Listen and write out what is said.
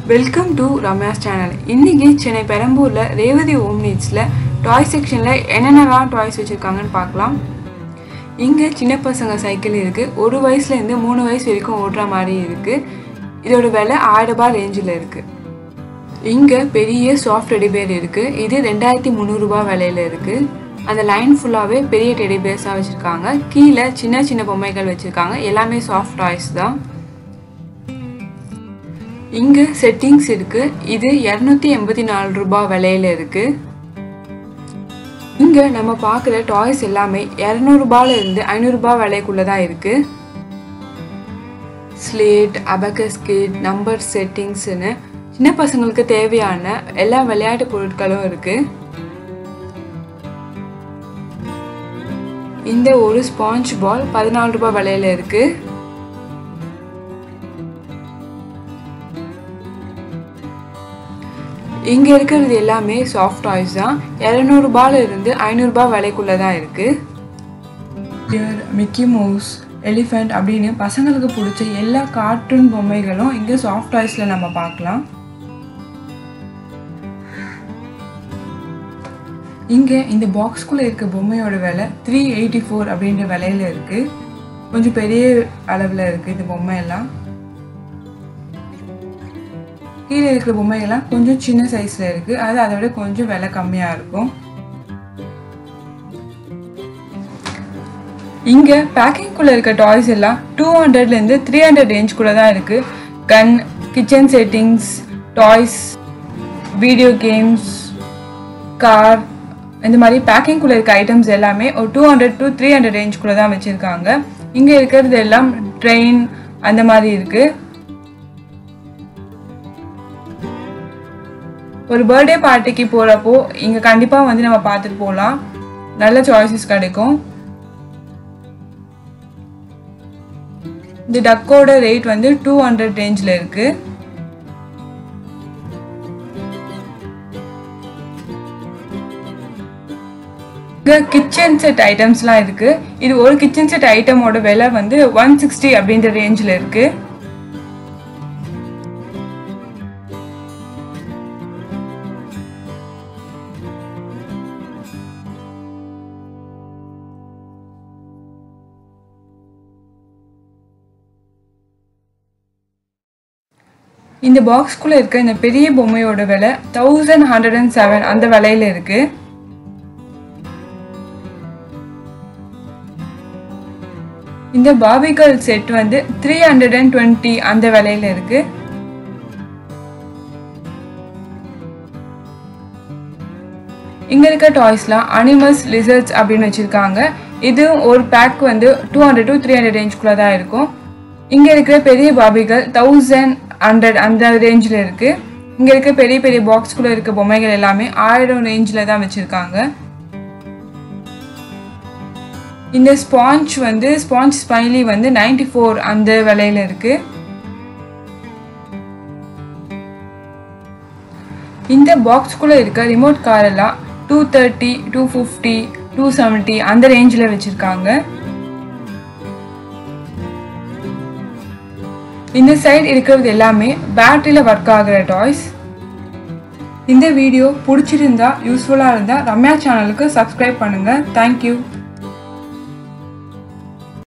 welcome to Ramya's channel இன்னைக்கு சென்னை பெரம்பூரில் Revathi home நீட்ஸில் டாய் செக்ஷனில் என்னென்னலாம் டாய்ஸ் வச்சுருக்காங்கன்னு பார்க்கலாம் இங்கே சின்ன பசங்க சைக்கிள் இருக்குது ஒரு வயசுலேருந்து மூணு வயசு வரைக்கும் ஓட்டுற மாதிரி இருக்குது இதோட விலை ஆயிரம் ரூபாய் ரேஞ்சில் இருக்குது இங்கே பெரிய சாஃப்ட் டெடிபேர் இருக்குது இது ரெண்டாயிரத்தி முந்நூறுரூபா விலையில் இருக்குது அந்த லைன் ஃபுல்லாகவே பெரிய டெடிபேர்ஸாக வச்சுருக்காங்க கீழே சின்ன சின்ன பொம்மைகள் வச்சுருக்காங்க எல்லாமே சாஃப்ட் டாய்ஸ் தான் இங்கே செட்டிங்ஸ் இருக்கு இது இரநூத்தி எண்பத்தி நாலு ரூபாய் விலையில இருக்கு இங்கே நம்ம பார்க்குற டாய்ஸ் எல்லாமே இரநூறுபால இருந்து ஐநூறுரூபா விலைக்குள்ள தான் இருக்கு ஸ்லேட் அபகஸ் கிட் நம்பர் செட்டிங்ஸ்னு சின்ன பசங்களுக்கு தேவையான எல்லா விளையாட்டு பொருட்களும் இருக்கு இந்த ஒரு ஸ்பாஞ்ச் பால் பதினாலு ரூபாய் விலையில இருக்கு இங்கே இருக்கிறது எல்லாமே சாஃப்ட் டாய்ஸ் தான் இரநூறுபால இருந்து ஐநூறுரூபா விலைக்குள்ளே தான் இருக்குது மிக்கி மவுஸ் எலிஃபெண்ட் அப்படின்னு பசங்களுக்கு பிடிச்ச எல்லா கார்ட்டூன் பொம்மைகளும் இங்கே சாஃப்ட் டாய்ஸில் நம்ம பார்க்கலாம் இங்கே இந்த பாக்ஸ்குள்ளே இருக்க பொம்மையோட விலை த்ரீ எயிட்டி ஃபோர் அப்படின்ற விலையில இருக்குது கொஞ்சம் பெரிய அளவில் இருக்குது இந்த பொம்மை எல்லாம் கீழே இருக்கிற பொம்மைகள்லாம் கொஞ்சம் சின்ன சைஸில் இருக்குது அது அதை விட கொஞ்சம் விலை கம்மியாக இருக்கும் இங்கே பேக்கிங்குள்ளே இருக்க டாய்ஸ் எல்லாம் டூ ஹண்ட்ரட்லேருந்து த்ரீ ஹண்ட்ரட் ரேஞ்சுக்குள்ளே தான் இருக்குது gun kitchen settings toys video games car இந்த மாதிரி பேக்கிங்குள்ளே இருக்க ஐட்டம்ஸ் எல்லாமே ஒரு two hundred to three hundred ரேஞ்சுக்குள்ளே தான் வச்சுருக்காங்க இங்கே இருக்கிறது எல்லாம் ட்ரெயின் அந்த மாதிரி இருக்குது ஒரு பர்த்டே பார்ட்டிக்கு போகிறப்போ இங்கே கண்டிப்பாக வந்து நம்ம பார்த்துட்டு போகலாம் நல்ல சாய்ஸஸ் கிடைக்கும் இந்த டக்கோட ரேட் வந்து டூ ஹண்ட்ரட் ரேஞ்சில் இருக்குது இங்கே கிச்சன் செட் ஐட்டம்ஸ்லாம் இருக்குது இது ஒரு கிச்சன் செட் ஐட்டமோட விலை வந்து ஒன் சிக்ஸ்டி அப்படின்ற ரேஞ்சில் இருக்குது இந்த பாக்ஸ்குள்ளே இருக்க இந்த பெரிய பொம்மையோட விலை தௌசண்ட் ஹண்ட்ரட் அண்ட் செவன் அந்த விலையில இருக்கு இந்த பாபிகல் செட் வந்து த்ரீ ஹண்ட்ரட் அண்ட் டுவெண்ட்டி அந்த விலையில இருக்கு இங்க இருக்க டாய்ஸ்லாம் அனிமல்ஸ் லிசர்ட்ஸ் அப்படின்னு வச்சிருக்காங்க இது ஒரு பேக் வந்து two hundred to three hundred ரேஞ்சுக்குள்ள தான் இருக்கும் இங்க இருக்கிற பெரிய பாபிகள் தௌசண்ட் ஹண்ட்ரட் அந்த ரேஞ்சில் இருக்கு இங்க இருக்க பெரிய பெரிய பாக்ஸ்குள்ள இருக்க பொம்மைகள் எல்லாமே ஆயிரம் ரேஞ்சில் தான் வச்சிருக்காங்க இந்த ஸ்பாஞ்ச் வந்து ஸ்பாஞ்ச் ஸ்மைலி வந்து நைன்டி ஃபோர் அந்த விலையில இருக்கு இந்த பாக்ஸ்குள்ள இருக்க ரிமோட் கார் எல்லாம் two thirty two fifty two seventy அந்த ரேஞ்சில் வச்சிருக்காங்க இந்த சைடு இருக்கிறது எல்லாமே பேட்டரியில் ஒர்க் ஆகிற டாய்ஸ் இந்த வீடியோ பிடிச்சிருந்தா யூஸ்ஃபுல்லாக இருந்தால் ரம்யா சேனலுக்கு சப்ஸ்கிரைப் பண்ணுங்கள் தேங்க்யூ